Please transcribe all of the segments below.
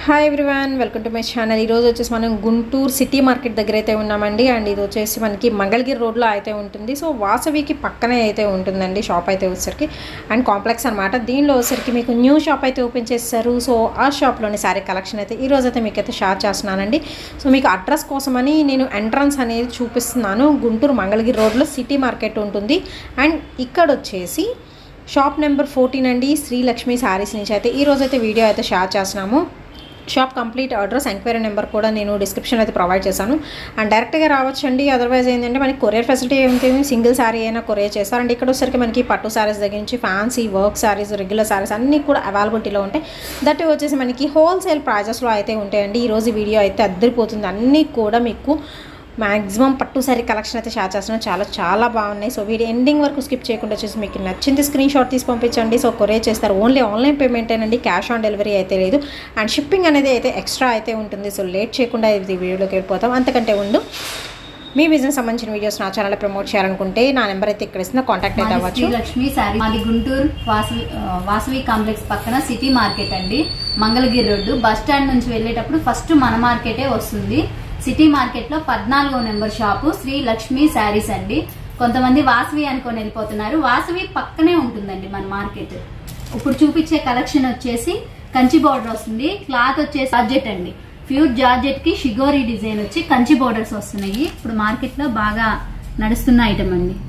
hi everyone welcome to my channel ఈరోజు వచ్చేసి మనం గుంటూరు సిటీ మార్కెట్ దగ్గర అయితే ఉన్నామండి అండ్ ఇది వచ్చేసి మనకి మంగళగిరి రోడ్లో అయితే ఉంటుంది సో వాసవికి పక్కనే అయితే ఉంటుందండి షాప్ అయితే వచ్చేసరికి అండ్ కాంప్లెక్స్ అనమాట దీనిలో వచ్చేసరికి మీకు న్యూ షాప్ అయితే ఓపెన్ చేస్తారు సో ఆ షాప్లోని శారీ కలెక్షన్ అయితే ఈ రోజు అయితే మీకు అయితే షేర్ చేస్తున్నానండి సో మీకు అడ్రస్ కోసమని నేను ఎంట్రన్స్ అనేది చూపిస్తున్నాను గుంటూరు మంగళగిరి రోడ్లో సిటీ మార్కెట్ ఉంటుంది అండ్ ఇక్కడ వచ్చేసి షాప్ నెంబర్ ఫోర్టీన్ అండి శ్రీలక్ష్మి శారీస్ నుంచి అయితే ఈ రోజు అయితే వీడియో అయితే షేర్ చేస్తున్నాము shop complete address enquiry number కూడా నేను డిస్క్రిప్షన్ అయితే ప్రొవైడ్ చేశాను అండ్ డైరెక్ట్గా రావచ్చండి అదర్వైజ్ ఏంటంటే మనకి కొరియర్ ఫెసిలిటీ ఏమిటి సింగిల్ శారీ అయినా కొరియర్ చేస్తారు అండ్ ఇక్కడ వచ్చేసరికి మనకి పట్టు శారీస్ దగ్గర నుంచి fancy work saris regular saris అన్నీ కూడా అవైలబిలిటీలో ఉంటాయి దట్ వచ్చేసి మనకి హోల్సేల్ ప్రైజెస్లో అయితే ఉంటాయండి ఈరోజు వీడియో అయితే అద్దరిపోతుంది అన్నీ కూడా మీకు మ్యాక్సిమం పట్టు సారీ కలెక్షన్ అయితే షేర్ చేస్తున్నాను చాలా చాలా బాగున్నాయి సో వీడియో ఎండింగ్ వరకు స్కిప్ చేయకుండా వచ్చేసి మీకు నచ్చింది స్క్రీన్ షాట్ తీసి పంపించండి సో కొరియర్ చేస్తారు ఓన్లీ ఆన్లైన్ పేమెంట్ అండి క్యాష్ ఆన్ డెలివరీ అయితే లేదు అండ్ షిప్పింగ్ అనేది అయితే ఎక్స్ట్రా అయితే ఉంటుంది సో లేట్ చేయకుండా ఇది వీడియోలోకి వెళ్ళిపోతాం అంతకంటే ఉండు మీ బిజినెస్ సంబంధించిన వీడియోస్ నా ఛానల్ ప్రమోట్ చేయాలనుకుంటే నా నెంబర్ అయితే ఇక్కడ ఇస్తున్నా కాంటాక్ట్ అయితే మాది అవ్వచ్చు శ్రీలక్ష్మి శారీ మాది గుంటూరు వాసవి ఆ, వాసవి కాంప్లెక్స్ పక్కన సిటీ మార్కెట్ అండి మంగళగిరి రోడ్డు బస్ స్టాండ్ నుంచి వెళ్ళేటప్పుడు ఫస్ట్ మన మార్కెటే వస్తుంది సిటీ మార్కెట్ లో పద్నాలుగో నెంబర్ షాపు శ్రీ లక్ష్మి శారీస్ అండి కొంతమంది వాసవి అనుకొని వెళ్ళిపోతున్నారు వాసవి పక్కనే ఉంటుందండి మన మార్కెట్ ఇప్పుడు చూపించే కలెక్షన్ వచ్చేసి కంచి బార్డర్ వస్తుంది క్లాత్ వచ్చేసి జార్జెట్ అండి ప్యూర్ జార్జెట్ కి షిగోరి డిజైన్ వచ్చి కంచి బోర్డర్స్ వస్తున్నాయి ఇప్పుడు మార్కెట్ లో బాగా నడుస్తున్న ఐటమ్ అండి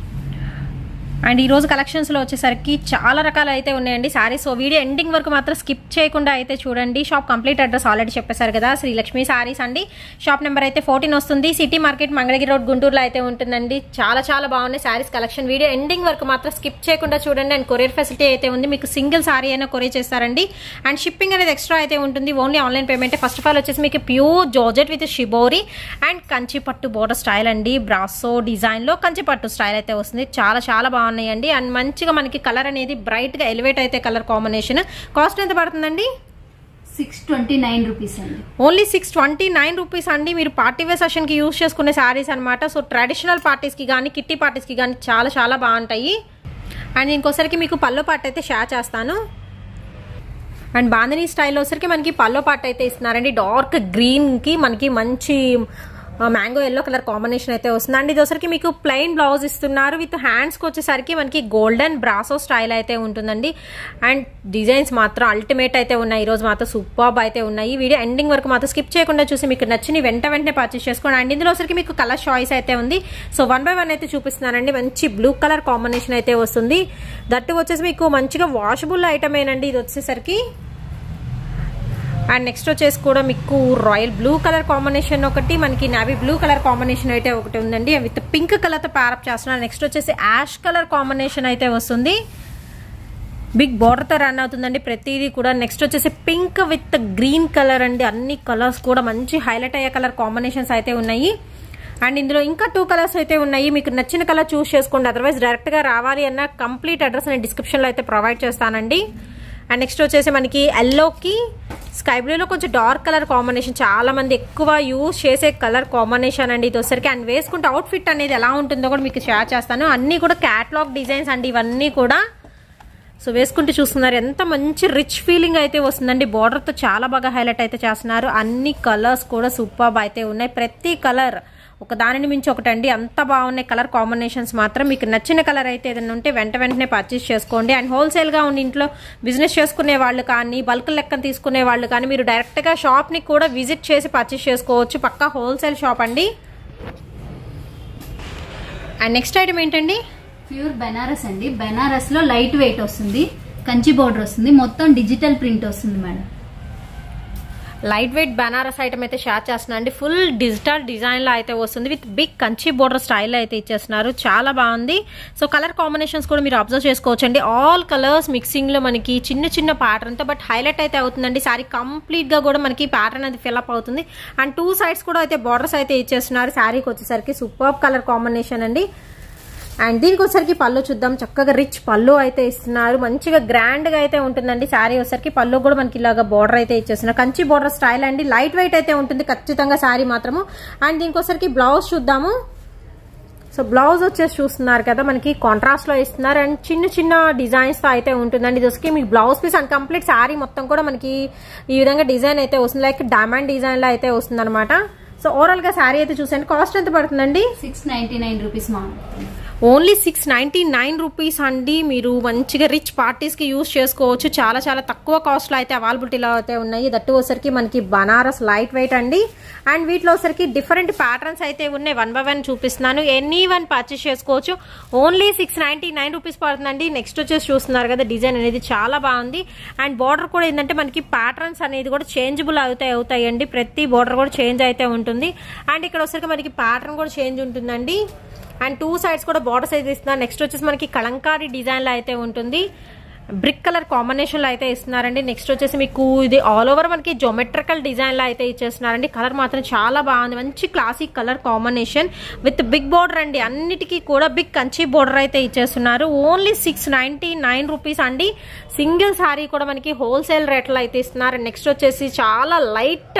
అండ్ ఈ రోజు కలెక్షన్స్లో వచ్చేసరికి చాలా రకాలు అయితే ఉన్నాయండి సారీస్ సో వీడియో ఎండింగ్ వరకు మాత్రం స్కిప్ చేయకుండా అయితే చూడండి షాప్ కంప్లీట్ అడ్రస్ ఆల్రెడీ చెప్పేశారు కదా శ్రీలక్ష్మి సారీస్ అండి షాప్ నెంబర్ అయితే ఫోర్టీన్ వస్తుంది సిటీ మార్కెట్ మంగళగిరి రోడ్ గుంటూరులో అయితే ఉంటుందండి చాలా చాలా బాగున్నాయి సారీస్ కలెక్షన్ వీడియో ఎండింగ్ వరకు మాత్రం స్కిప్ చేయకుండా చూడండి అండ్ కొరియర్ ఫెసిలిటీ అయితే ఉంది మీకు సింగిల్ సారీ అయినా కొరియర్ చేస్తారండి అండ్ షిప్పింగ్ అనేది ఎక్స్ట్రా అయితే ఉంటుంది only online payment first of all వచ్చేసి మీకు pure georgette with shibori and Kanchi పట్టు బోర్డర్ స్టైల్ అండి బ్రాసో డిజైన్లో కంచి పట్టు స్టైల్ అయితే వస్తుంది చాలా చాలా బాగున్నాయండి అండ్ మంచిగా మనకి కలర్ అనేది బ్రైట్గా ఎలివేట్ అయితే కలర్ కాంబినేషన్ కాస్ట్ ఎంత పడుతుందండి సిక్స్ ట్వంటీ నైన్ రూపీస్ అండి only six twenty nine rupees అండి మీరు పార్టీ వేర్ సెషన్కి యూస్ చేసుకునే శారీస్ అనమాట సో ట్రెడిషనల్ పార్టీస్కి కానీ కిట్టి పార్టీస్కి కానీ చాలా చాలా బాగుంటాయి అండ్ ఇంకోసరికి మీకు పల్లో పాట అయితే షేర్ చేస్తాను అండ్ బాంధనీ స్టైల్లో వచ్చరికి మనకి పల్లో పాట అయితే ఇస్తున్నారండి డార్క్ గ్రీన్కి మనకి మంచి మ్యాంగో ఎల్లో కలర్ కాంబినేషన్ అయితే వస్తుంది అండ్ ఇది వచ్చరికి మీకు ప్లెయిన్ బ్లౌజ్ ఇస్తున్నారు విత్ హ్యాండ్స్కి వచ్చేసరికి మనకి గోల్డెన్ బ్రాసో స్టైల్ అయితే ఉంటుందండి అండ్ డిజైన్స్ మాత్రం అల్టిమేట్ అయితే ఉన్నాయి ఈరోజు మాత్రం సూపర్బ్ అయితే ఉన్నాయి వీడియో ఎండింగ్ వరకు మాత్రం స్కిప్ చేయకుండా చూసి మీకు నచ్చిన వెంట వెంటనే పర్చేస్ చేసుకోండి అండ్ ఇందులో వచ్చరికి మీకు కలర్ చాయిస్ అయితే ఉంది సో వన్ బై వన్ అయితే చూపిస్తున్నానండి మంచి బ్లూ కలర్ కాంబినేషన్ అయితే వస్తుంది దట్టు వచ్చేసి మీకు మంచిగా వాషబుల్ ఐటమ్ ఏనండి ఇది వచ్చేసరికి అండ్ నెక్స్ట్ వచ్చేసి కూడా మీకు రాయల్ బ్లూ కలర్ కాంబినేషన్ ఒకటి మనకి నావీ బ్లూ కలర్ కాంబినేషన్ అయితే ఒకటి ఉందండి విత్ పింక్ కలర్తో ప్యారప్ చేస్తున్నాను నెక్స్ట్ వచ్చేసి యాష్ కలర్ కాంబినేషన్ అయితే వస్తుంది బిగ్ బార్డర్తో రన్ అవుతుందండి ప్రతిదీ కూడా నెక్స్ట్ వచ్చేసి పింక్ విత్ గ్రీన్ కలర్ అండి అన్ని కలర్స్ కూడా మంచి హైలైట్ అయ్యే కలర్ కాంబినేషన్స్ అయితే ఉన్నాయి అండ్ ఇందులో ఇంకా టూ కలర్స్ అయితే ఉన్నాయి మీకు నచ్చిన కలర్ చూస్ చేసుకోండి అదర్వైజ్ డైరెక్ట్గా రావాలి అన్న కంప్లీట్ అడ్రస్ నేను డిస్క్రిప్షన్లో అయితే ప్రొవైడ్ చేస్తానండి అండ్ నెక్స్ట్ వచ్చేసి మనకి ఎల్లోకి స్కై బ్లూలో కొంచెం డార్క్ కలర్ కాంబినేషన్ చాలా మంది ఎక్కువ యూజ్ చేసే కలర్ కాంబినేషన్ అండి ఇది వచ్చరికి అండ్ వేసుకుంటే అవుట్ఫిట్ అనేది ఎలా ఉంటుందో కూడా మీకు షేర్ చేస్తాను అన్నీ కూడా క్యాట్లాగ్ డిజైన్స్ అండి ఇవన్నీ కూడా సో వేసుకుంటే చూస్తున్నారు ఎంత మంచి రిచ్ ఫీలింగ్ అయితే వస్తుందండి బార్డర్తో చాలా బాగా హైలైట్ అయితే చేస్తున్నారు అన్ని కలర్స్ కూడా సూపర్ అయితే ఉన్నాయి ప్రతి కలర్ ఒక దానిని మించి ఒకటండి అంత బాగున్నాయి కలర్ కాంబినేషన్స్ మాత్రం మీకు నచ్చిన కలర్ అయితే ఏదైనా ఉంటే వెంట వెంటనే పర్చేస్ చేసుకోండి అండ్ హోల్సేల్గా ఉండి ఇంట్లో బిజినెస్ చేసుకునే వాళ్ళు కానీ బల్క్ లెక్కన తీసుకునే వాళ్ళు కానీ మీరు డైరెక్ట్గా షాప్ని కూడా విజిట్ చేసి పర్చేస్ చేసుకోవచ్చు పక్కా హోల్సేల్ షాప్ అండి అండ్ నెక్స్ట్ ఐటమ్ ఏంటండి ప్యూర్ బెనారస్ అండి బెనారస్ లో లైట్ వెయిట్ వస్తుంది కంచి బోర్డర్ వస్తుంది మొత్తం డిజిటల్ ప్రింట్ వస్తుంది madam light weight Banaras item అయితే షేర్ చేస్తున్నా అండి ఫుల్ డిజిటల్ డిజైన్ లో అయితే వస్తుంది with big Kanchi border style అయితే ఇచ్చేస్తున్నారు చాలా బాగుంది సో కలర్ కాంబినేషన్స్ కూడా మీరు అబ్జర్వ్ చేసుకోవచ్చు అండి ఆల్ కలర్స్ మిక్సింగ్ లో మనకి చిన్న చిన్న ప్యాటర్న్ తో బట్ హైలైట్ అయితే అవుతుందండి సారీ కంప్లీట్ గా కూడా మనకి ప్యాటర్న్ అది ఫిల్అప్ అవుతుంది అండ్ టూ సైడ్స్ కూడా అయితే బార్డర్స్ అయితే ఇచ్చేస్తున్నారు శారీకి వచ్చేసరికి సూపర్ కలర్ కాంబినేషన్ అండి అండ్ దీనికి వచ్చరికి పళ్ళు చూద్దాం చక్కగా రిచ్ పళ్ళు అయితే ఇస్తున్నారు మంచిగా గ్రాండ్ గా అయితే ఉంటుందండి శారీ వచ్చరికి పళ్ళు కూడా మనకి ఇలాగా బార్డర్ అయితే ఇచ్చేస్తున్నారు కంచి బార్డర్ స్టైల్ అండి లైట్ వెయిట్ అయితే ఉంటుంది ఖచ్చితంగా శారీ మాత్రము అండ్ దీనికి వచ్చరికి బ్లౌజ్ చూద్దాము సో బ్లౌజ్ వచ్చేసి చూస్తున్నారు కదా మనకి కాంట్రాస్ట్ లో ఇస్తున్నారు అండ్ చిన్న చిన్న డిజైన్స్ తో అయితే ఉంటుందండి ఇది వచ్చి మీకు blouse piece and complete sari మొత్తం కూడా మనకి ఈ విధంగా డిజైన్ అయితే వస్తుంది లైక్ డైమండ్ డిజైన్ లో అయితే వస్తుంది అనమాట సో ఓవరాల్ గా శారీ అయితే చూసండి కాస్ట్ ఎంత పడుతుందండి సిక్స్ నైన్టీ నైన్ రూపీస్ మా only six ninety nine rupees అండి మీరు మంచిగా రిచ్ పార్టీస్కి యూస్ చేసుకోవచ్చు చాలా చాలా తక్కువ కాస్ట్లో అయితే అవైలబిలిటీలో అయితే ఉన్నాయి దట్టు వచ్చరికి మనకి బనారస్ లైట్ వెయిట్ అండి అండ్ వీటిలో వచ్చరికి డిఫరెంట్ ప్యాటర్న్స్ అయితే ఉన్నాయి వన్ బై వన్ చూపిస్తున్నాను ఎనీ వన్ పర్చేస్ చేసుకోవచ్చు only six ninety nine rupees పడుతుందండి నెక్స్ట్ వచ్చేసి చూస్తున్నారు కదా డిజైన్ అనేది చాలా బాగుంది అండ్ బార్డర్ కూడా ఏంటంటే మనకి ప్యాటర్న్స్ అనేది కూడా చేంజబుల్ అవుతాయి అవుతాయండి ప్రతి బార్డర్ కూడా చేంజ్ అయితే ఉంటుంది అండ్ ఇక్కడ వచ్చరికి మనకి ప్యాటర్న్ కూడా చేంజ్ ఉంటుందండి అండ్ టూ సైడ్స్ కూడా బార్డర్స్ అయితే ఇస్తున్నారు నెక్స్ట్ వచ్చేసి మనకి కలంకారీ డిజైన్ లో అయితే ఉంటుంది బ్రిక్ కలర్ కాంబినేషన్ లో అయితే ఇస్తున్నారండి నెక్స్ట్ వచ్చేసి మీకు ఇది ఆల్ ఓవర్ మనకి జోమెట్రికల్ డిజైన్ లో అయితే ఇచ్చేస్తున్నారండి కలర్ మాత్రం చాలా బాగుంది మంచి classic colour combination with big border అండి అన్నిటికీ కూడా బిగ్ కంచి బోర్డర్ అయితే ఇచ్చేస్తున్నారు only six ninety nine rupees అండి సింగిల్ శారీ కూడా మనకి హోల్సేల్ రేట్లో అయితే ఇస్తున్నారు నెక్స్ట్ వచ్చేసి చాలా light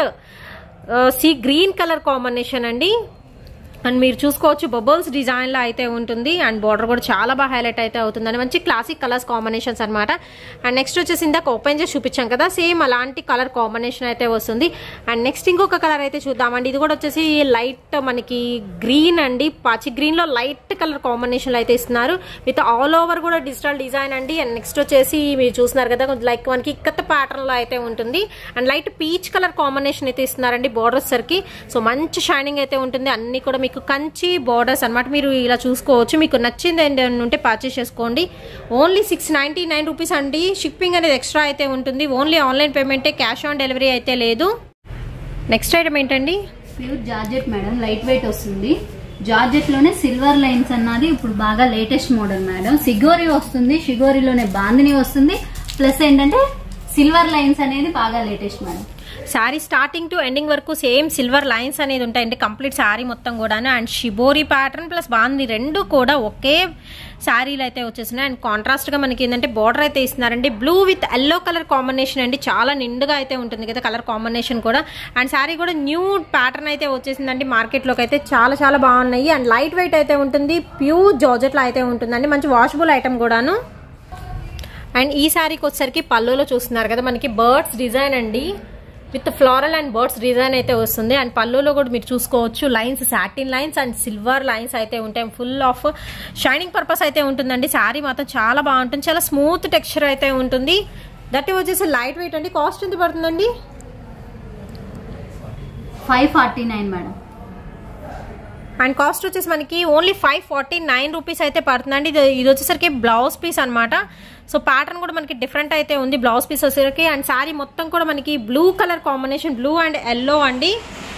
sea green colour combination అండి అండ్ మీరు చూసుకోవచ్చు బబుల్స్ డిజైన్ లో అయితే ఉంటుంది అండ్ బార్డర్ కూడా చాలా బాగా హైలైట్ అయితే అవుతుంది అండి మంచి క్లాసిక్ కలర్స్ కాంబినేషన్స్ అనమాట అండ్ నెక్స్ట్ వచ్చేసి ఇందాక ఓపెన్ చేసి చూపించాం కదా సేమ్ అలాంటి కలర్ కాంబినేషన్ అయితే వస్తుంది అండ్ నెక్స్ట్ ఇంకొక కలర్ అయితే చూద్దామండి ఇది కూడా వచ్చేసి లైట్ మనకి గ్రీన్ అండి పచ్చి గ్రీన్ లో లైట్ కలర్ కాంబినేషన్ అయితే ఇస్తున్నారు విత్ ఆల్ ఓవర్ కూడా డిజిటల్ డిజైన్ అండి అండ్ నెక్స్ట్ వచ్చేసి మీరు చూస్తున్నారు కదా కొంచెం లైక్ మనకి ఇక్కత ప్యాటర్న్ లో అయితే ఉంటుంది and light peach colour combination అయితే ఇస్తున్నారండి బోర్డర్స్ సరికి సో మంచి షైనింగ్ అయితే ఉంటుంది అన్ని కూడా మీకు కంచి బోర్డర్స్ అనమాట మీరు ఇలా చూసుకోవచ్చు మీకు నచ్చింది ఏంటంటే ఉంటే పర్చేస్ చేసుకోండి only six ninety nine rupees అండి షిప్పింగ్ అనేది ఎక్స్ట్రా అయితే ఉంటుంది ఓన్లీ ఆన్లైన్ పేమెంటే క్యాష్ ఆన్ డెలివరీ అయితే లేదు నెక్స్ట్ ఐటమ్ ఏంటండి pure georgette madam light weight వస్తుంది జార్జెట్ లోనే సిల్వర్ లైన్స్ అన్నది ఇప్పుడు బాగా లేటెస్ట్ మోడల్ మేడం సిగోరి వస్తుంది షిగోరిలోనే బాందిని వస్తుంది ప్లస్ ఏంటంటే సిల్వర్ లైన్స్ అనేది బాగా latest madam sari starting to ending వరకు సేమ్ సిల్వర్ లైన్స్ అనేది ఉంటాయండి కంప్లీట్ శారీ మొత్తం కూడాను అండ్ షిబోరి ప్యాటర్న్ ప్లస్ బాగుంది రెండు కూడా ఒకే శారీలు అయితే వచ్చేసినాయి అండ్ కాంట్రాస్ట్ గా మనకి ఏంటంటే బార్డర్ అయితే ఇస్తున్నారండి blue with yellow colour combination అండి చాలా నిండుగా అయితే ఉంటుంది కదా కలర్ కాంబినేషన్ కూడా అండ్ శారీ కూడా న్యూ ప్యాటర్న్ అయితే వచ్చేసిందండి మార్కెట్లోకి అయితే చాలా చాలా బాగున్నాయి అండ్ లైట్ వెయిట్ అయితే ఉంటుంది ప్యూర్ జార్జెట్లో అయితే ఉంటుందండి మంచి వాషబుల్ ఐటమ్ కూడాను అండ్ ఈ శారీకి వచ్చేసరికి పళ్ళులో చూస్తున్నారు కదా మనకి బర్డ్స్ డిజైన్ అండి with floral and birds design అయితే వస్తుంది అండ్ పళ్ళులో కూడా మీరు చూసుకోవచ్చు lines satin lines and silver lines అయితే ఉంటాయి ఫుల్ ఆఫ్ షైనింగ్ పర్పస్ అయితే ఉంటుందండి శారీ మాత్రం చాలా బాగుంటుంది చాలా స్మూత్ టెక్స్చర్ అయితే ఉంటుంది దట్ వచ్చేసి లైట్ వెయిట్ అండి కాస్ట్ ఎంత పడుతుందండి five forty nine madam and cost వచ్చేసి మనకి only five forty nine rupees అయితే పడుతుందండి ఇది ఇది వచ్చేసరికి బ్లౌజ్ పీస్ అనమాట సో ప్యాటర్న్ కూడా మనకి డిఫరెంట్ అయితే ఉంది బ్లౌజ్ పీస్ వచ్చేసరికి అండ్ శారీ మొత్తం కూడా మనకి blue colour combination blue and yellow అండి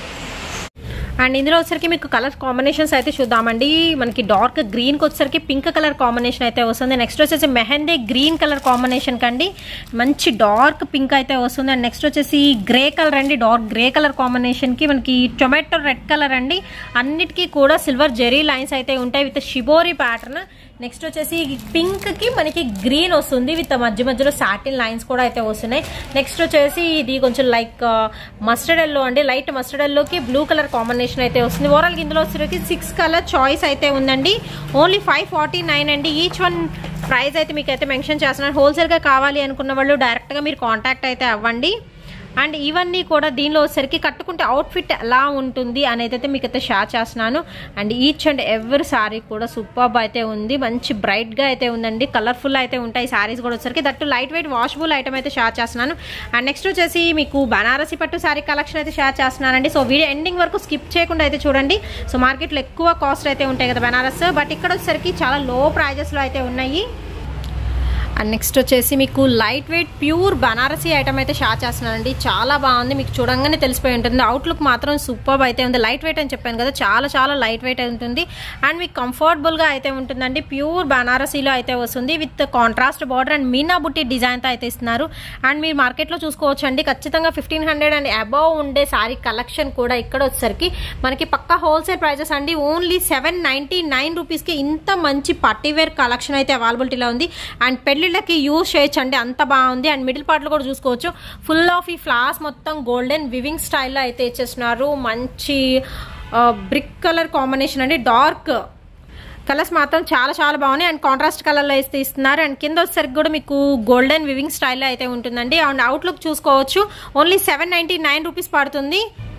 అండ్ ఇందులో వచ్చరికి మీకు కలర్ కాంబినేషన్స్ అయితే చూద్దామండి మనకి డార్క్ గ్రీన్ కి వచ్చేసరికి పింక్ కలర్ కాంబినేషన్ అయితే వస్తుంది నెక్స్ట్ వచ్చేసి మెహందీ గ్రీన్ కలర్ కాంబినేషన్ కండి మంచి డార్క్ పింక్ అయితే వస్తుంది అండ్ నెక్స్ట్ వచ్చేసి గ్రే కలర్ అండి డార్క్ గ్రే కలర్ కాంబినేషన్ కి మనకి టొమాటో రెడ్ కలర్ అండి అన్నిటికీ కూడా సిల్వర్ జెరీ లైన్స్ అయితే ఉంటాయి విత్ షిబోరి ప్యాటర్న్ నెక్స్ట్ వచ్చేసి పింక్ కి మనకి గ్రీన్ వస్తుంది విత్ మధ్య మధ్యలో సాటిన్ లైన్స్ కూడా అయితే వస్తున్నాయి నెక్స్ట్ వచ్చేసి ఇది కొంచెం లైక్ మస్టర్డ్ ఎల్లో అండి లైట్ మస్టర్డ్ ఎల్లోకి బ్లూ కలర్ కాంబినేషన్ అయితే వస్తుంది ఓవరాల్ ఇందులో వచ్చేసరికి సిక్స్ కలర్ చాయిస్ అయితే ఉందండి ఓన్లీ ఫైవ్ ఫార్టీ నైన్ అండి ఈచ్ వన్ ప్రైస్ అయితే మీకు అయితే మెన్షన్ చేస్తున్నాను హోల్సేల్గా కావాలి అనుకున్న వాళ్ళు డైరెక్ట్గా మీరు కాంటాక్ట్ అయితే అవ్వండి అండ్ ఇవన్నీ కూడా దీనిలో వచ్చేసరికి కట్టుకుంటే అవుట్ఫిట్ ఎలా ఉంటుంది అనేది అయితే మీకు అయితే షేర్ చేస్తున్నాను అండ్ ఈచ్ అండ్ ఎవరి శారీ కూడా సూపర్బ్ అయితే ఉంది మంచి బ్రైట్గా అయితే ఉందండి కలర్ఫుల్ అయితే ఉంటాయి శారీస్ కూడా వచ్చేసరికి that light weight washable item అయితే షేర్ చేస్తున్నాను అండ్ నెక్స్ట్ వచ్చేసి మీకు బనారసి పట్టు శారీ కలెక్షన్ అయితే షేర్ చేస్తున్నానండి సో వీడియో ఎండింగ్ వరకు స్కిప్ చేయకుండా అయితే చూడండి సో మార్కెట్లో ఎక్కువ కాస్ట్ అయితే ఉంటాయి కదా బనారస్ బట్ ఇక్కడ వచ్చేసరికి చాలా లో ప్రైజెస్లో అయితే ఉన్నాయి అండ్ నెక్స్ట్ వచ్చేసి మీకు light weight pure Banarasi item అయితే షార్ చేస్తున్నానండి చాలా బాగుంది మీకు చూడంగానే తెలిసిపోయి ఉంటుంది అవుట్లుక్ మాత్రం సూపర్ అయితే ఉంది లైట్ వెయిట్ అని చెప్పాను కదా చాలా చాలా లైట్ వెయిట్ ఉంటుంది అండ్ మీకు కంఫర్టబుల్గా అయితే ఉంటుందండి ప్యూర్ బనారసీలో అయితే వస్తుంది విత్ కాంట్రాస్ట్ బార్డర్ అండ్ మీనా బుట్టి డిజైన్తో అయితే ఇస్తున్నారు అండ్ మీరు మార్కెట్లో చూసుకోవచ్చు అండి ఖచ్చితంగా ఫిఫ్టీన్ హండ్రెడ్ అండ్ అబవ్ ఉండే శారీ కలెక్షన్ కూడా ఇక్కడ వచ్చేసరికి మనకి పక్కా హోల్సేల్ ప్రైజెస్ అండి ఓన్లీ సెవెన్ నైంటీ నైన్ రూపీస్కి ఇంత మంచి పార్టీవేర్ కలెక్షన్ అయితే అవైలబిలిటీలో ఉంది అండ్ పెళ్లిళ్ళకి యూజ్ చేయొచ్చు అండి అంత బాగుంది అండ్ మిడిల్ పార్ట్లో కూడా చూసుకోవచ్చు ఫుల్ ఆఫ్ ఈ ఫ్లాస్ మొత్తం గోల్డెన్ వివింగ్ స్టైల్లో అయితే ఇచ్చేస్తున్నారు మంచి బ్రిక్ కలర్ కాంబినేషన్ అండి డార్క్ కలర్స్ మాత్రం చాలా చాలా బాగున్నాయి అండ్ కాంట్రాస్ట్ కలర్లో అయితే ఇస్తున్నారు అండ్ కింద వచ్చేసరికి కూడా మీకు గోల్డెన్ వివింగ్ స్టైల్లో అయితే ఉంటుందండి అండ్ అవుట్లుక్ చూసుకోవచ్చు only seven ninety nine rupees పడుతుంది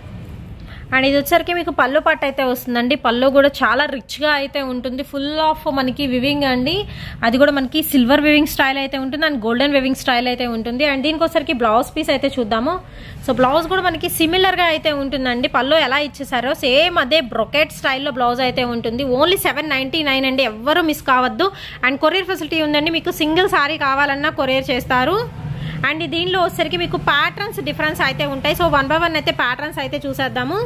అండ్ ఇది వచ్చరికి మీకు పళ్ళు పట్టు అయితే వస్తుందండి పళ్ళు కూడా చాలా రిచ్గా అయితే ఉంటుంది ఫుల్ ఆఫ్ మనకి వివింగ్ అండి అది కూడా మనకి సిల్వర్ వివింగ్ స్టైల్ అయితే ఉంటుంది అండ్ గోల్డెన్ వివింగ్ స్టైల్ అయితే ఉంటుంది అండ్ దీనికి వచ్చరికి బ్లౌజ్ పీస్ అయితే చూద్దాము సో బ్లౌజ్ కూడా మనకి సిమిలర్గా అయితే ఉంటుందండి పళ్ళు ఎలా ఇచ్చేసారో సేమ్ అదే బ్రొకెట్ స్టైల్లో బ్లౌజ్ అయితే ఉంటుంది ఓన్లీ సెవెన్ నైంటీ నైన్ అండి ఎవ్వరూ మిస్ కావద్దు అండ్ కొరియర్ ఫెసిలిటీ ఉందండి మీకు సింగిల్ సారీ కావాలన్నా కొరియర్ చేస్తారు అండ్ దీనిలో వచ్చేసరికి మీకు ప్యాటర్న్స్ డిఫరెన్స్ అయితే ఉంటాయి సో వన్ బై వన్ అయితే ప్యాటర్న్స్ అయితే చూసేద్దాము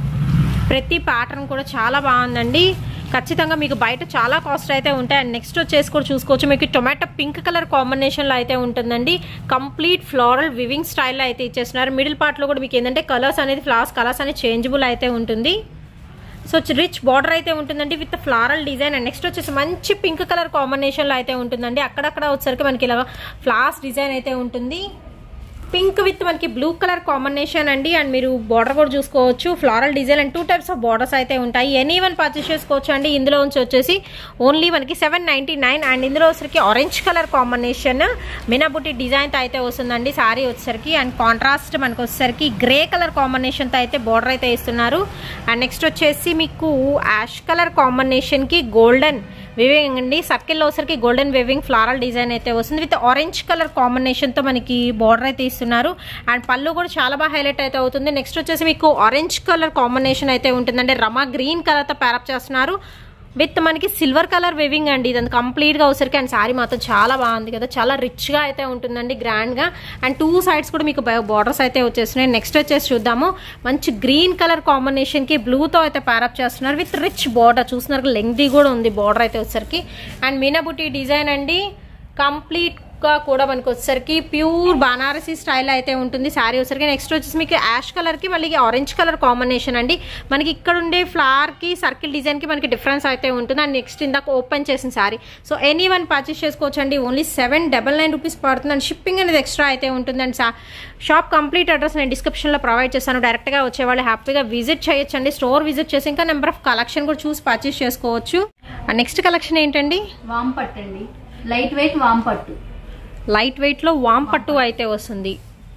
ప్రతి ప్యాటర్న్ కూడా చాలా బాగుందండి ఖచ్చితంగా మీకు బయట చాలా కాస్ట్ అయితే ఉంటాయి అండ్ నెక్స్ట్ వచ్చేసి కూడా చూసుకోవచ్చు మీకు టొమాటో పింక్ కలర్ కాంబినేషన్లో అయితే ఉంటుందండి కంప్లీట్ ఫ్లోరల్ వివింగ్ స్టైల్లో అయితే ఇచ్చేస్తున్నారు మిడిల్ పార్ట్లో కూడా మీకు ఏంటంటే కలర్స్ అనేది ఫ్లాస్ కలర్స్ అనేది చేంజబుల్ అయితే ఉంటుంది సో రిచ్ బార్డర్ అయితే ఉంటుందండి with floral design and next వచ్చేసి మంచి పింక్ కలర్ కాంబినేషన్లో అయితే ఉంటుందండి అక్కడక్కడ వచ్చేసరికి మనకి ఇలా ఫ్లాస్ డిజైన్ అయితే ఉంటుంది పింక్ విత్ మనకి బ్లూ కలర్ కాంబినేషన్ అండి అండ్ మీరు బార్డర్ కూడా చూసుకోవచ్చు floral design and two types of borders అయితే ఉంటాయి ఎనీ వన్ పర్చేస్ చేసుకోవచ్చు అండి ఇందులో నుంచి వచ్చేసి ఓన్లీ మనకి సెవెన్ నైంటీ నైన్ అండ్ ఇందులో వచ్చరికి ఆరెంజ్ కలర్ కాంబినేషన్ మినాబుట్టి డిజైన్తో అయితే వస్తుందండి సారీ వచ్చేసరికి అండ్ కాంట్రాస్ట్ మనకు వచ్చేసరికి గ్రే కలర్ కాంబినేషన్తో అయితే బార్డర్ అయితే ఇస్తున్నారు అండ్ నెక్స్ట్ వచ్చేసి మీకు యాష్ కలర్ కాంబినేషన్కి గోల్డెన్ వివింగ్ అండి సర్కిల్లో వచ్చరికి గోల్డెన్ వేవింగ్ ఫ్లారల్ డిజైన్ అయితే వస్తుంది విత్ ఆరెంజ్ కలర్ కాంబినేషన్తో మనకి బార్డర్ అయితే ఇస్తున్నారు అండ్ పళ్ళు కూడా చాలా బాగా హైలైట్ అయితే అవుతుంది నెక్స్ట్ వచ్చేసి మీకు ఆరెంజ్ కలర్ కాంబినేషన్ అయితే ఉంటుందండి రమా గ్రీన్ కలర్తో ప్యారప్ చేస్తున్నారు విత్ మనకి సిల్వర్ కలర్ వేవింగ్ అండి ఇదంతా కంప్లీట్గా వచ్చరికి అండ్ శారీ మాత్రం చాలా బాగుంది కదా చాలా రిచ్గా అయితే ఉంటుందండి గ్రాండ్గా అండ్ టూ సైడ్స్ కూడా మీకు బార్డర్స్ అయితే వచ్చేస్తున్నాయి నెక్స్ట్ వచ్చేసి చూద్దాము మంచి గ్రీన్ కలర్ కాంబినేషన్కి బ్లూతో అయితే ప్యారప్ చేస్తున్నారు విత్ రిచ్ బార్డర్ చూస్తున్నారు లెంగ్దీ కూడా ఉంది బార్డర్ అయితే వచ్చరికి అండ్ మీనాబుట్టి డిజైన్ అండి కంప్లీట్ గా కూడా మనకి వచ్చేసరికి ప్యూర్ బనారసీ స్టైల్ అయితే ఉంటుంది శారీ వచ్చేసరికి నెక్స్ట్ వచ్చేసి మీకు యాష్ కలర్ కి మళ్ళీ ఆరెంజ్ కలర్ కాంబినేషన్ అండి మనకి ఇక్కడ ఉండే ఫ్లవర్ కి సర్కిల్ డిజైన్ కి మనకి డిఫరెన్స్ అయితే ఉంటుంది అండ్ నెక్స్ట్ ఇందాక ఓపెన్ చేసిన sari so any one purchase చేసుకోవచ్చు అండి only seven double nine rupees పడుతుంది అండ్ షిప్పింగ్ అనేది ఎక్స్ట్రా అయితే ఉంటుంది అండ్ షాప్ కంప్లీట్ అడ్రస్ నేను డిస్క్రిప్షన్లో ప్రొవైడ్ చేస్తాను డైరెక్ట్గా వచ్చేవాళ్ళు హ్యాపీగా విజిట్ చేయొచ్చు అండి స్టోర్ విజిట్ చేసి ఇంకా నెంబర్ ఆఫ్ కలెక్షన్ కూడా చూసి పర్చేస్ చేసుకోవచ్చు అండ్ నెక్స్ట్ కలెక్షన్ ఏంటండి వామ్ పట్టు అండి లైట్ వెయిట్ వామ్ పట్టు లైట్ వెయిట్లో వామ్ పట్టు అయితే వస్తుంది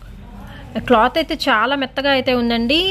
క్లాత్ అయితే చాలా మెత్తగా అయితే ఉందండి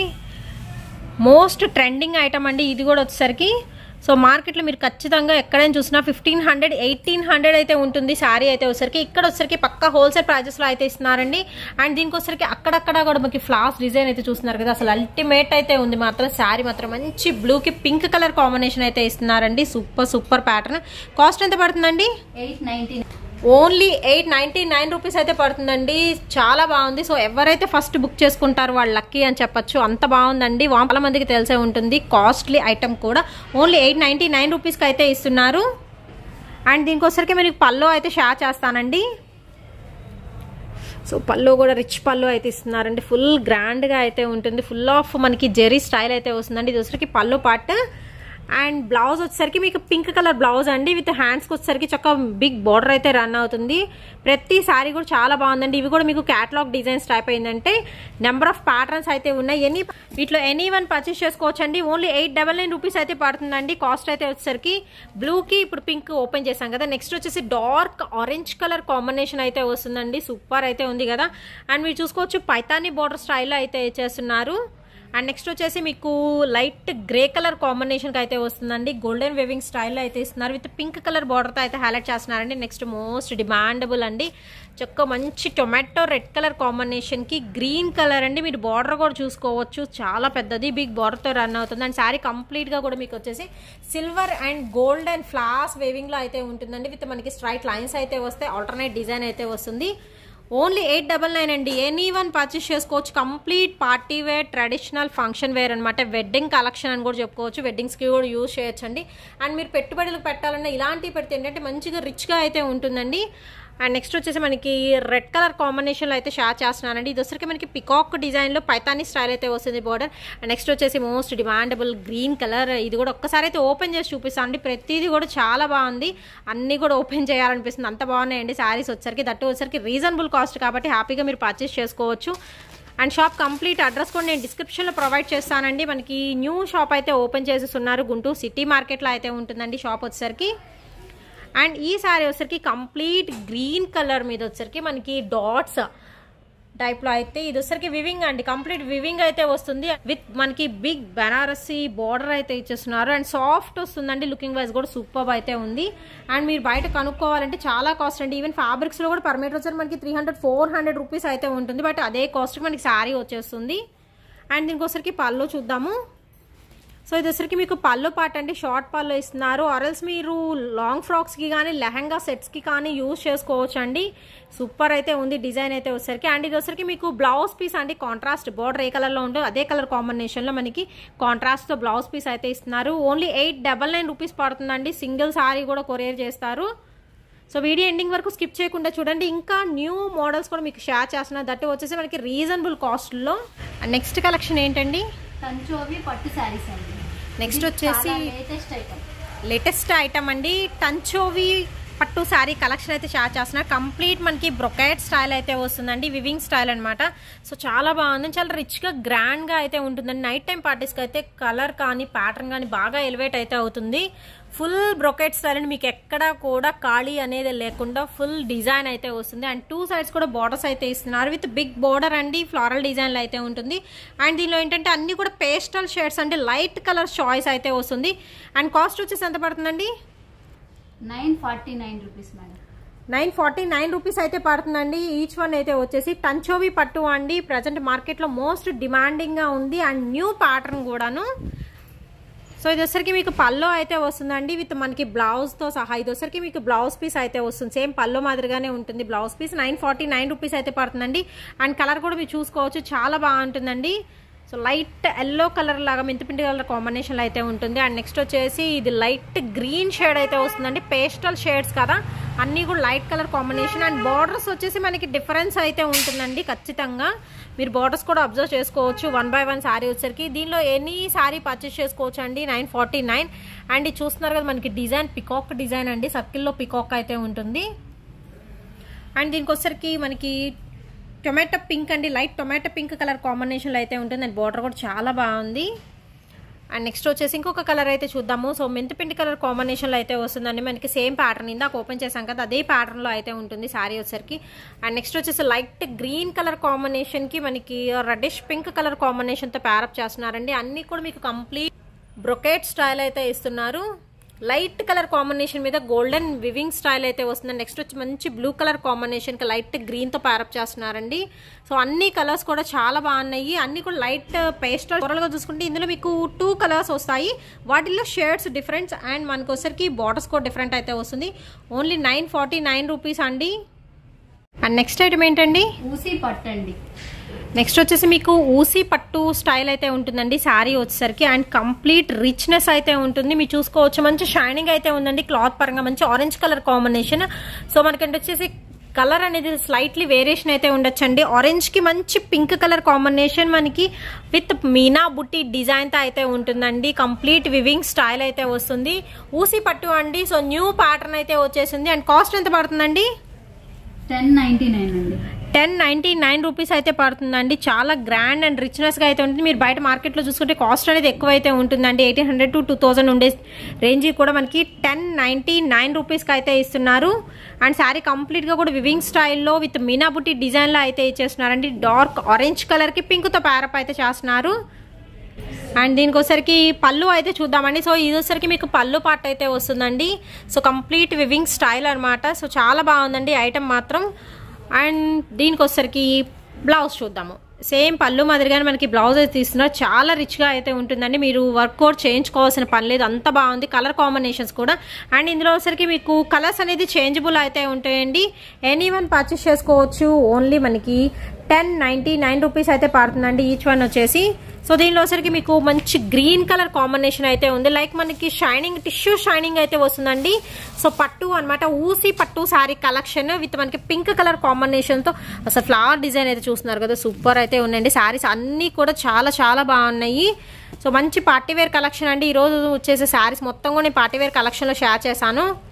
మోస్ట్ ట్రెండింగ్ ఐటమ్ అండి ఇది కూడా వచ్చేసరికి సో మార్కెట్లో మీరు ఖచ్చితంగా ఎక్కడైనా చూసినా ఫిఫ్టీన్ హండ్రెడ్ ఎయిటీన్ హండ్రెడ్ అయితే ఉంటుంది శారీ అయితే వచ్చేసరికి ఇక్కడ వచ్చేసరికి పక్క హోల్సేల్ ప్రైజెస్లో అయితే ఇస్తున్నారండి అండ్ దీనికి వచ్చేసరికి అక్కడక్కడ కూడా మనకి ఫ్లాస్ డిజైన్ అయితే చూస్తున్నారు కదా అసలు అల్టిమేట్ అయితే ఉంది మాత్రం శారీ మాత్రం మంచి బ్లూకి పింక్ కలర్ కాంబినేషన్ అయితే ఇస్తున్నారండి సూపర్ సూపర్ ప్యాటర్న్ కాస్ట్ ఎంత పడుతుందండి eight ninety only eight ninety nine rupees అయితే పడుతుందండి చాలా బాగుంది సో ఎవరైతే ఫస్ట్ బుక్ చేసుకుంటారో వాళ్ళు లక్కీ అని చెప్పొచ్చు అంత బాగుందండి చాలా మందికి తెలిసే ఉంటుంది కాస్ట్లీ ఐటమ్ కూడా ఓన్లీ ఎయిట్ నైంటీ నైన్ రూపీస్కి అయితే ఇస్తున్నారు అండ్ దీనికోసరికి మీకు పళ్ళు అయితే షేర్ చేస్తానండి సో పళ్ళు కూడా రిచ్ పళ్ళు అయితే ఇస్తున్నారండి ఫుల్ గ్రాండ్గా అయితే ఉంటుంది ఫుల్ ఆఫ్ మనకి జెరీ స్టైల్ అయితే వస్తుందండి ఇది వచ్చరికి పళ్ళు పార్ట్ అండ్ బ్లౌజ్ వచ్చేసరికి మీకు పింక్ కలర్ బ్లౌజ్ అండి విత్ హ్యాండ్స్కి వచ్చేసరికి చక్క బిగ్ బార్డర్ అయితే రన్ అవుతుంది ప్రతి సారీ కూడా చాలా బాగుందండి ఇవి కూడా మీకు క్యాటలాగ్ డిజైన్స్ టైప్ అయిందంటే నెంబర్ ఆఫ్ ప్యాటర్న్స్ అయితే ఉన్నాయి ఎనీ వీటిలో ఎనీ వన్ పర్చేస్ చేసుకోవచ్చు అండి only eight double nine rupees అయితే పడుతుందండి కాస్ట్ అయితే వచ్చేసరికి బ్లూకి ఇప్పుడు పింక్ ఓపెన్ చేశాం కదా నెక్స్ట్ వచ్చేసి డార్క్ ఆరెంజ్ కలర్ కాంబినేషన్ అయితే వస్తుందండి సూపర్ అయితే ఉంది కదా అండ్ మీరు చూసుకోవచ్చు పైతానీ బార్డర్ స్టైల్లో అయితే చేస్తున్నారు అండ్ నెక్స్ట్ వచ్చేసి మీకు లైట్ గ్రే కలర్ కాంబినేషన్కి అయితే వస్తుందండి గోల్డెన్ వేవింగ్ స్టైల్లో అయితే ఇస్తున్నారు విత్ పింక్ కలర్ బార్డర్తో అయితే హైలైట్ చేస్తున్నారండి నెక్స్ట్ మోస్ట్ డిమాండబుల్ అండి చక్క మంచి టొమాటో రెడ్ కలర్ కాంబినేషన్కి గ్రీన్ కలర్ అండి మీరు బార్డర్ కూడా చూసుకోవచ్చు చాలా పెద్దది బిగ్ బార్డర్తో రన్ అవుతుంది అండ్ శారీ కంప్లీట్గా కూడా మీకు వచ్చేసి silver and gold and floss వేవింగ్లో అయితే ఉంటుందండి విత్ మనకి స్ట్రైట్ లైన్స్ అయితే వస్తాయి ఆల్టర్నేట్ డిజైన్ అయితే వస్తుంది ఓన్లీ ఎయిట్ డబల్ నైన్ అండి ఎనీ వన్ పర్చేస్ చేసుకోవచ్చు complete party wear traditional function wear అనమాట వెడ్డింగ్ కలెక్షన్ అని కూడా చెప్పుకోవచ్చు వెడ్డింగ్స్కి కూడా యూజ్ చేయొచ్చు అండి అండ్ మీరు పెట్టుబడులు పెట్టాలన్నా ఇలాంటివి పెడితే ఏంటంటే మంచిగా రిచ్గా అయితే ఉంటుందండి అండ్ నెక్స్ట్ వచ్చేసి మనకి రెడ్ కలర్ కాంబినేషన్లో అయితే షేర్ చేస్తున్నానండి ఇది వచ్చరికి మనకి పికాక్ డిజైన్లో పైతానీ స్టైల్ అయితే వస్తుంది బార్డర్ అండ్ నెక్స్ట్ వచ్చేసి మోస్ట్ డిమాండబుల్ గ్రీన్ కలర్ ఇది కూడా ఒక్కసారి అయితే ఓపెన్ చేసి చూపిస్తాను అండి ప్రతిదీ కూడా చాలా బాగుంది అన్నీ కూడా ఓపెన్ చేయాలనిపిస్తుంది అంత బాగున్నాయండి శారీస్ వచ్చరికి దట్టు వచ్చరికి రీజనబుల్ కాస్ట్ కాబట్టి హ్యాపీగా మీరు పర్చేస్ చేసుకోవచ్చు అండ్ షాప్ కంప్లీట్ అడ్రస్ కూడా నేను డిస్క్రిప్షన్లో ప్రొవైడ్ చేస్తానండి మనకి న్యూ షాప్ అయితే ఓపెన్ చేసేస్తున్నారు గుంటూరు సిటీ మార్కెట్లో అయితే ఉంటుందండి షాప్ వచ్చేసరికి అండ్ ఈ సారీ వచ్చేసరికి కంప్లీట్ గ్రీన్ కలర్ మీద వచ్చేసరికి మనకి డాట్స్ టైప్లో అయితే ఇది వచ్చరికి వివింగ్ అండి కంప్లీట్ వివింగ్ అయితే వస్తుంది విత్ మనకి బిగ్ బనారసి బార్డర్ అయితే ఇచ్చేస్తున్నారు అండ్ సాఫ్ట్ వస్తుందండి లుకింగ్ వైజ్ కూడా సూపర్ అయితే ఉంది అండ్ మీరు బయట కనుక్కోవాలంటే చాలా కాస్ట్ అండి ఈవెన్ ఫ్యాబ్రిక్స్లో కూడా పర్ మీటర్ వచ్చి మనకి three hundred four hundred rupees అయితే ఉంటుంది బట్ అదే కాస్ట్కి మనకి శారీ వచ్చేస్తుంది అండ్ దీనికి వచ్చరికి పళ్ళు చూద్దాము సో ఇది వచ్చరికి మీకు పళ్ళు పాట అంటే షార్ట్ పళ్ళు ఇస్తున్నారు ఆరల్స్ మీరు లాంగ్ ఫ్రాక్స్కి కానీ లెహంగా సెట్స్కి కానీ యూజ్ చేసుకోవచ్చు అండి సూపర్ అయితే ఉంది డిజైన్ అయితే వచ్చరికి అండ్ ఇది వచ్చరికి మీకు బ్లౌజ్ పీస్ అండి కాంట్రాస్ట్ బోర్డర్ ఏ కలర్లో ఉందో అదే కలర్ కాంబినేషన్లో మనకి కాంట్రాస్ట్తో బ్లౌజ్ పీస్ అయితే ఇస్తున్నారు only eight double nine rupees పడుతుందండి సింగిల్ సారీ కూడా కొరియర్ చేస్తారు సో వీడియో ఎండింగ్ వరకు స్కిప్ చేయకుండా చూడండి ఇంకా న్యూ మోడల్స్ కూడా మీకు షేర్ చేస్తున్నారు దట్టు వచ్చేసి మనకి రీజనబుల్ కాస్ట్లో నెక్స్ట్ కలెక్షన్ ఏంటండి కంచోవి పట్టు శారీస్ అండి నెక్స్ట్ వచ్చేసి లేటెస్ట్ ఐటమ్ లేటెస్ట్ ఐటమ్ అండి టంచోవి పట్టు శారీ కలెక్షన్ అయితే షేర్ చేస్తున్నారు కంప్లీట్ మనకి బ్రొకైట్ స్టైల్ అయితే వస్తుందండి వివింగ్ స్టైల్ అనమాట సో చాలా బాగుంది చాలా రిచ్గా గ్రాండ్గా అయితే ఉంటుందండి నైట్ టైం పార్టీస్కి అయితే కలర్ కానీ ప్యాటర్న్ కానీ బాగా ఎలివేట్ అయితే అవుతుంది ఫుల్ బ్రొకెట్ స్టైల్ అండి మీకు ఎక్కడ కూడా ఖాళీ అనేది లేకుండా ఫుల్ డిజైన్ అయితే వస్తుంది అండ్ టూ సైడ్స్ కూడా బార్డర్స్ అయితే ఇస్తున్నారు విత్ బిగ్ బార్డర్ అండి ఫ్లారల్ డిజైన్లో అయితే ఉంటుంది అండ్ దీనిలో ఏంటంటే అన్ని కూడా పేస్టల్ షేడ్స్ అంటే లైట్ కలర్ చాయిస్ అయితే వస్తుంది అండ్ కాస్ట్ వచ్చేసి ఎంత పడుతుందండి nine forty nine rupees madam nine forty nine rupees అయితే పడుతుందండి ఈచ్ వన్ అయితే వచ్చేసి టంచోవి పట్టు అండి ప్రజెంట్ మార్కెట్లో మోస్ట్ డిమాండింగ్గా ఉంది అండ్ న్యూ ప్యాటర్న్ కూడాను సో ఇది వచ్చరికి మీకు పల్లో అయితే వస్తుందండి విత్ మనకి బ్లౌజ్తో సహా ఇది వచ్చరికి మీకు బ్లౌజ్ పీస్ అయితే వస్తుంది సేమ్ పల్లో మాదిరిగానే ఉంటుంది blouse piece nine forty nine rupees అయితే పడుతుందండి అండ్ కలర్ కూడా మీరు చూసుకోవచ్చు చాలా బాగుంటుందండి సో లైట్ ఎల్లో కలర్ లాగా మెంతిపిండి కలర్ కాంబినేషన్లో అయితే ఉంటుంది అండ్ నెక్స్ట్ వచ్చేసి ఇది లైట్ గ్రీన్ షేడ్ అయితే వస్తుందండి పేస్టల్ షేడ్స్ కదా అన్నీ కూడా light colour combination and borders వచ్చేసి మనకి డిఫరెన్స్ అయితే ఉంటుందండి ఖచ్చితంగా మీరు బార్డర్స్ కూడా అబ్జర్వ్ చేసుకోవచ్చు వన్ బై వన్ శారీ వచ్చేసరికి దీనిలో ఎనీ శారీ పర్చేస్ చేసుకోవచ్చు అండి నైన్ ఫార్టీ నైన్ అండ్ ఇది చూస్తున్నారు కదా మనకి డిజైన్ పికాక్ డిజైన్ అండి సర్కిల్లో పికాక్ అయితే ఉంటుంది అండ్ దీనికి వచ్చరికి మనకి టొమాటో పింక్ అండి లైట్ టొమాటో పింక్ కలర్ కాంబినేషన్లో అయితే ఉంటుంది అండ్ బార్డర్ కూడా చాలా బాగుంది అండ్ నెక్స్ట్ వచ్చేసి ఇంకొక కలర్ అయితే చూద్దాము సో మెంతిపిండి కలర్ కాంబినేషన్లో అయితే వస్తుందండి మనకి సేమ్ ప్యాటర్న్ ఇందాక ఓపెన్ చేసాం కదా అదే ప్యాటర్న్లో అయితే ఉంటుంది శారీ వచ్చేసరికి అండ్ నెక్స్ట్ వచ్చేసి లైట్ గ్రీన్ కలర్ కాంబినేషన్కి మనకి రెడ్డిష్ పింక్ కలర్ కాంబినేషన్తో ప్యారప్ చేస్తున్నారండి అన్నీ కూడా మీకు కంప్లీట్ బ్రొకేట్ స్టైల్ అయితే ఇస్తున్నారు లైట్ కలర్ కాంబినేషన్ మీద గోల్డెన్ వివింగ్ స్టైల్ అయితే వస్తుంది నెక్స్ట్ వచ్చి మంచి బ్లూ కలర్ కాంబినేషన్కి లైట్ గ్రీన్తో ప్యారప్ చేస్తున్నారండి సో అన్ని కలర్స్ కూడా చాలా బాగున్నాయి అన్ని కూడా లైట్ పేస్టల్ త్వరగా చూసుకుంటే ఇందులో మీకు టూ కలర్స్ వస్తాయి వాటిల్లో షేడ్స్ డిఫరెంట్ అండ్ మనకు వచ్చరికి బార్డర్స్ కూడా డిఫరెంట్ అయితే వస్తుంది only nine forty nine rupees అండి అండ్ నెక్స్ట్ ఐటమ్ ఏంటండి ఊసి పట్టు అండి నెక్స్ట్ వచ్చేసి మీకు ఊసీ పట్టు స్టైల్ అయితే ఉంటుందండి శారీ వచ్చేసరికి అండ్ కంప్లీట్ రిచ్నెస్ అయితే ఉంటుంది మీరు చూసుకోవచ్చు మంచి షైనింగ్ అయితే ఉందండి క్లాత్ పరంగా మంచి ఆరెంజ్ కలర్ కాంబినేషన్ సో మనకంటే వచ్చేసి కలర్ అనేది స్లైట్లీ వేరియేషన్ అయితే ఉండొచ్చండి ఆరెంజ్ కి మంచి పింక్ కలర్ కాంబినేషన్ మనకి విత్ మీనా బుట్టి డిజైన్ తో అయితే ఉంటుందండి కంప్లీట్ వివింగ్ స్టైల్ అయితే వస్తుంది ఊసి పట్టు అండి సో న్యూ ప్యాటర్న్ అయితే వచ్చేసింది అండ్ కాస్ట్ ఎంత పడుతుందండి టెన్ నైన్టీ నైన్ అండి టెన్ నైంటీ నైన్ రూపీస్ అయితే పడుతుందండి చాలా గ్రాండ్ అండ్ రిచ్నెస్గా అయితే ఉంటుంది మీరు బయట మార్కెట్లో చూసుకుంటే కాస్ట్ అనేది ఎక్కువ అయితే ఉంటుందండి eighteen hundred to two thousand ఉండే రేంజ్ కూడా మనకి టెన్ నైంటీ నైన్ రూపీస్కి అయితే ఇస్తున్నారు అండ్ శారీ కంప్లీట్గా కూడా వివింగ్ స్టైల్లో విత్ మీనాబుట్టి డిజైన్లో అయితే ఇచ్చేస్తున్నారండి డార్క్ ఆరెంజ్ కలర్కి పింక్తో ప్యారప్ అయితే చేస్తున్నారు అండ్ దీనికి వచ్చరికి పళ్ళు అయితే చూద్దామండి సో ఇది వచ్చరికి మీకు పళ్ళు పార్ట్ అయితే వస్తుందండి సో కంప్లీట్ వివింగ్ స్టైల్ అనమాట సో చాలా బాగుందండి ఐటమ్ మాత్రం అండ్ దీనికి వచ్చరికి బ్లౌజ్ చూద్దాము సేమ్ పళ్ళు మాదిరిగానే మనకి బ్లౌజ్ అయితే తీస్తున్నారు చాలా రిచ్గా అయితే ఉంటుందండి మీరు వర్క్ కూడా చేయించుకోవాల్సిన పని లేదు అంత బాగుంది కలర్ కాంబినేషన్స్ కూడా అండ్ ఇందులో వచ్చరికి మీకు కలర్స్ అనేది చేంజబుల్ అయితే ఉంటాయండి ఎనీ వన్ పర్చేస్ చేసుకోవచ్చు ఓన్లీ మనకి టెన్ నైంటీ నైన్ రూపీస్ అయితే పడుతుందండి ఈచ్ వన్ వచ్చేసి సో దీనిలో వచ్చరికి మీకు మంచి గ్రీన్ కలర్ కాంబినేషన్ అయితే ఉంది లైక్ మనకి షైనింగ్ టిష్యూ షైనింగ్ అయితే వస్తుందండి సో పట్టు అనమాట ఊసి పట్టు శారీ కలెక్షన్ విత్ మనకి పింక్ కలర్ కాంబినేషన్ తో అసలు ఫ్లవర్ డిజైన్ అయితే చూస్తున్నారు కదా సూపర్ అయితే ఉన్నాయండి శారీస్ అన్నీ కూడా చాలా చాలా బాగున్నాయి సో మంచి పార్టీ వేర్ కలెక్షన్ అండి ఈరోజు వచ్చేసే శారీస్ మొత్తం కూడా నేను పార్టీ వేర్ కలెక్షన్లో షేర్ చేశాను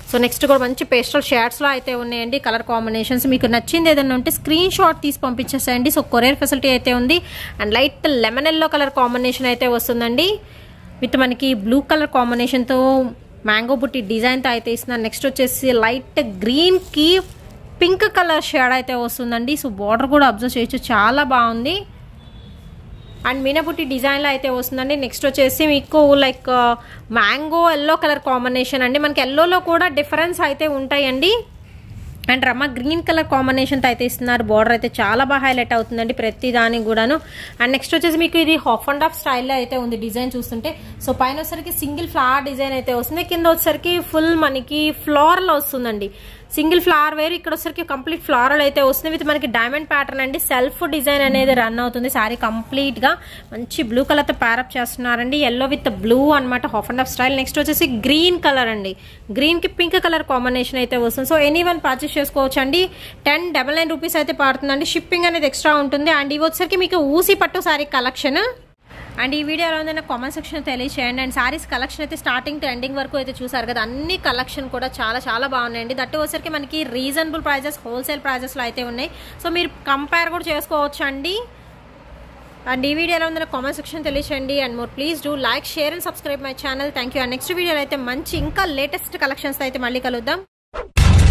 సో నెక్స్ట్ కూడా మంచి పేస్టల్ షేడ్స్లో అయితే ఉన్నాయండి కలర్ కాంబినేషన్స్ మీకు నచ్చింది ఏదైనా ఉంటే స్క్రీన్ షాట్ తీసి పంపించేసేయండి సో కొరియర్ ఫెసిలిటీ అయితే ఉంది and light lemon yellow colour combination అయితే వస్తుందండి విత్ మనకి బ్లూ కలర్ కాంబినేషన్తో మ్యాంగో బుట్టి డిజైన్తో అయితే ఇస్తున్నాను నెక్స్ట్ వచ్చేసి లైట్ గ్రీన్కి పింక్ కలర్ షేడ్ అయితే వస్తుందండి సో బార్డర్ కూడా అబ్జర్వ్ చేయొచ్చు చాలా బాగుంది అండ్ మీనబుట్టి డిజైన్లో అయితే వస్తుందండి నెక్స్ట్ వచ్చేసి మీకు like mango yellow colour combination అండి మనకి ఎల్లోలో కూడా డిఫరెన్స్ అయితే ఉంటాయండి అండ్ రమ్మ గ్రీన్ కలర్ కాంబినేషన్తో అయితే ఇస్తున్నారు బార్డర్ అయితే చాలా బాగా హైలైట్ అవుతుందండి ప్రతి దానికి కూడాను అండ్ నెక్స్ట్ వచ్చేసి మీకు ఇది హాఫ్ అండ్ హాఫ్ స్టైల్లో అయితే ఉంది డిజైన్ చూస్తుంటే సో పైన వచ్చేసరికి సింగిల్ ఫ్లవర్ డిజైన్ అయితే వస్తుంది కింద వచ్చేసరికి ఫుల్ మనకి ఫ్లోరల్ వస్తుందండి సింగిల్ ఫ్లవర్ వేరు ఇక్కడ వచ్చేసరికి కంప్లీట్ ఫ్లోరల్ అయితే వస్తుంది విత్ మనకి డైమండ్ ప్యాటర్న్ అండి సెల్ఫ్ డిజైన్ అనేది రన్ అవుతుంది సారీ కంప్లీట్ గా మంచి బ్లూ కలర్ తో ప్యారప్ చేస్తున్నారండి ఎల్లో విత్ బ్లూ అనమాట half and half style next వచ్చేసి గ్రీన్ కలర్ అండి గ్రీన్ కి పింక్ కలర్ కాంబినేషన్ అయితే వస్తుంది సో ఎనీ వన్ పర్చేస్ చేసుకోవచ్చు అండి టెన్ డబల్ నైన్ రూపీస్ అయితే పడుతుందండి షిప్పింగ్ అనేది ఎక్స్ట్రా ఉంటుంది అండ్ ఇవి వచ్చేసరికి మీకు ఊసి పట్టు సారీ కలెక్షన్ అండ్ ఈ వీడియోలో ఉందన్న కామెంట్ సెక్షన్ తెలియచేయండి అండ్ సారీస్ కలెక్షన్ అయితే స్టార్టింగ్ టు ఎండింగ్ వరకు అయితే చూసారు కదా అన్ని కలెక్షన్ కూడా చాలా చాలా బాగున్నాయండి దట్టు వచ్చరికి మనకి రీజనబుల్ ప్రైజెస్ హోల్సేల్ ప్రైజెస్లో అయితే ఉన్నాయి సో మీరు కంపేర్ కూడా చేసుకోవచ్చు అండి అండ్ ఈ వీడియోలో ఉందన్న కామెంట్ సెక్షన్ తెలియచేయండి and more please do like share and subscribe my channel thank you and next వీడియోలో అయితే మంచి ఇంకా లేటెస్ట్ కలెక్షన్స్ అయితే మళ్ళీ కలుద్దాం